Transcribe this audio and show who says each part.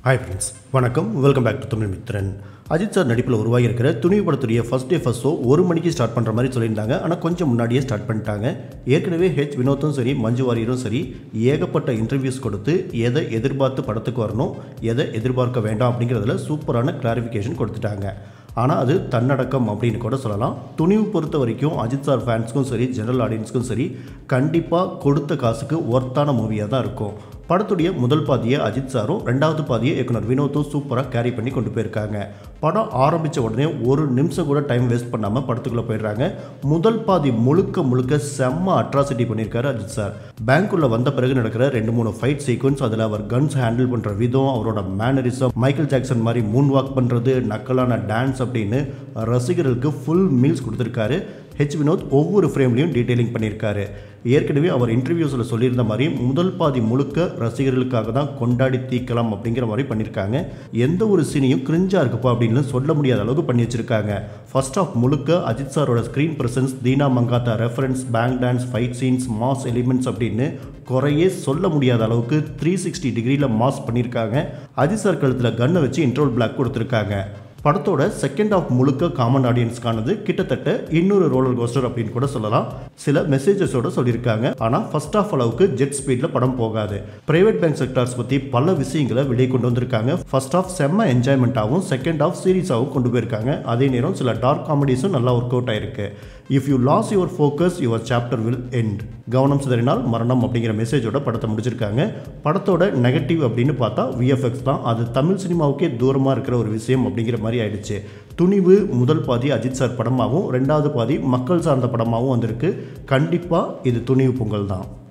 Speaker 1: hi friends வணக்கம் welcome back to Tamil Mithran Ajith sir நடிப்பில் உருவாகி இருக்கிற துணிவு படத்துடைய ஃபர்ஸ்ட் டே ஃபர்ஸ்ட் ஷோ ஒரு மணிக்கு ஸ்டார்ட் பண்ணுற மாதிரி சொல்லியிருந்தாங்க ஆனால் கொஞ்சம் முன்னாடியே ஸ்டார்ட் பண்ணிட்டாங்க ஏற்கனவே ஹெச் வினோத்தும் சரி மஞ்சு வாரியரும் சரி ஏகப்பட்ட இன்டர்வியூஸ் கொடுத்து எதை எதிர்பார்த்து படத்துக்கு வரணும் எதை எதிர்பார்க்க வேண்டாம் அப்படிங்கிறதுல சூப்பரான கிளாரிஃபிகேஷன் கொடுத்துட்டாங்க ஆனால் அது தன்னடக்கம் அப்படின்னு கூட சொல்லலாம் துணிவு பொறுத்த வரைக்கும் அஜித் சார் ஃபேன்ஸ்க்கும் சரி ஜெனரல் ஆடியன்ஸ்க்கும் சரி கண்டிப்பாக கொடுத்த காசுக்கு ஒர்த்தான மூவியாக தான் இருக்கும் படத்துடைய முதல் பாதியை அஜித் சாரும் ரெண்டாவது பாதியை இயக்குனர் வினோத்தும் சூப்பராக கேரி பண்ணி கொண்டு போயிருக்காங்க படம் ஆரம்பித்த உடனே ஒரு நிமிஷம் கூட டைம் வேஸ்ட் பண்ணாமல் படத்துக்குள்ளே போயிடுறாங்க முதல் பாதி முழுக்க முழுக்க செம்ம அட்ராசிட்டி பண்ணியிருக்காரு அஜித் சார் பேங்க்குள்ளே வந்த பிறகு நடக்கிற ரெண்டு மூணு ஃபைட் சீக்வன்ஸ் அதில் அவர் கன்ஸ் ஹேண்டில் பண்ணுற விதம் அவரோட மேனரிசம் மைக்கேல் ஜாக்சன் மாதிரி மூன் வாக் பண்ணுறது நக்கலான டான்ஸ் அப்படின்னு ரசிகர்களுக்கு ஃபுல் மீல்ஸ் கொடுத்துருக்காரு ஹெச் வினோத் ஒவ்வொரு ஃப்ரேம்லையும் டீட்டெயிலிங் பண்ணியிருக்காரு ஏற்கனவே அவர் இன்டர்வியூஸில் சொல்லியிருந்த மாதிரி முதல் பாதி முழுக்க ரசிகர்களுக்காக தான் கொண்டாடி தீக்கலாம் அப்படிங்கிற மாதிரி பண்ணியிருக்காங்க எந்த ஒரு சீனையும் கிரிஞ்சாக இருக்குப்பா அப்படின்னு சொல்ல முடியாத அளவுக்கு பண்ணி வச்சிருக்காங்க ஃபர்ஸ்ட் ஆஃப் முழுக்க அஜித் சாரோட screen presence Dheena Mankatha reference bank dance fight scenes mass elements அப்படின்னு குறையே சொல்ல முடியாத அளவுக்கு த்ரீ சிக்ஸ்டி டிகிரியில் மாஸ் பண்ணியிருக்காங்க அஜித் சார் கழுத்தில் கன்னை வச்சு இன்ட்ரோல் பிளாக் கொடுத்துருக்காங்க படத்தோட செகண்ட் ஆஃப் முழுக்க காமன் ஆடியன்ஸ்க்கானது கிட்டத்தட்ட இன்னொரு ரோலர் கோஸ்டர் அப்படின்னு கூட சொல்லலாம் சில மெசேஜஸோட சொல்லியிருக்காங்க ஆனால் ஃபர்ஸ்ட் ஆஃப் அளவுக்கு ஜெட் ஸ்பீடில் படம் போகாது பிரைவேட் பேங்க் செக்டார்ஸ் பற்றி பல விஷயங்களை வெளியே கொண்டு வந்திருக்காங்க ஃபர்ஸ்ட் ஆஃப் செம்ம என்ஜாய்மெண்ட்டாகவும் செகண்ட் ஆஃப் சீரியஸாகவும் கொண்டு போயிருக்காங்க அதே நேரம் சில டார்க் காமெடிஸும் நல்லா ஒர்க் அவுட் ஆயிருக்கு if you lose your focus your chapter will end கவனம் சிதறினால் மரணம் அப்படிங்கிற மெசேஜோட படத்தை முடிச்சிருக்காங்க படத்தோட நெகட்டிவ் அப்படின்னு பார்த்தா விஎஃப்எக்ஸ் தான் அது தமிழ் சினிமாவுக்கே தூரமாக இருக்கிற ஒரு விஷயம் அப்படிங்கிற மாதிரி ஆயிடுச்சு துணிவு முதல் பாதி அஜித் சார் படமாகவும் ரெண்டாவது பாதி மக்கள் சார்ந்த படமாகவும் வந்திருக்கு கண்டிப்பாக இது துணிவு பொங்கல் தான்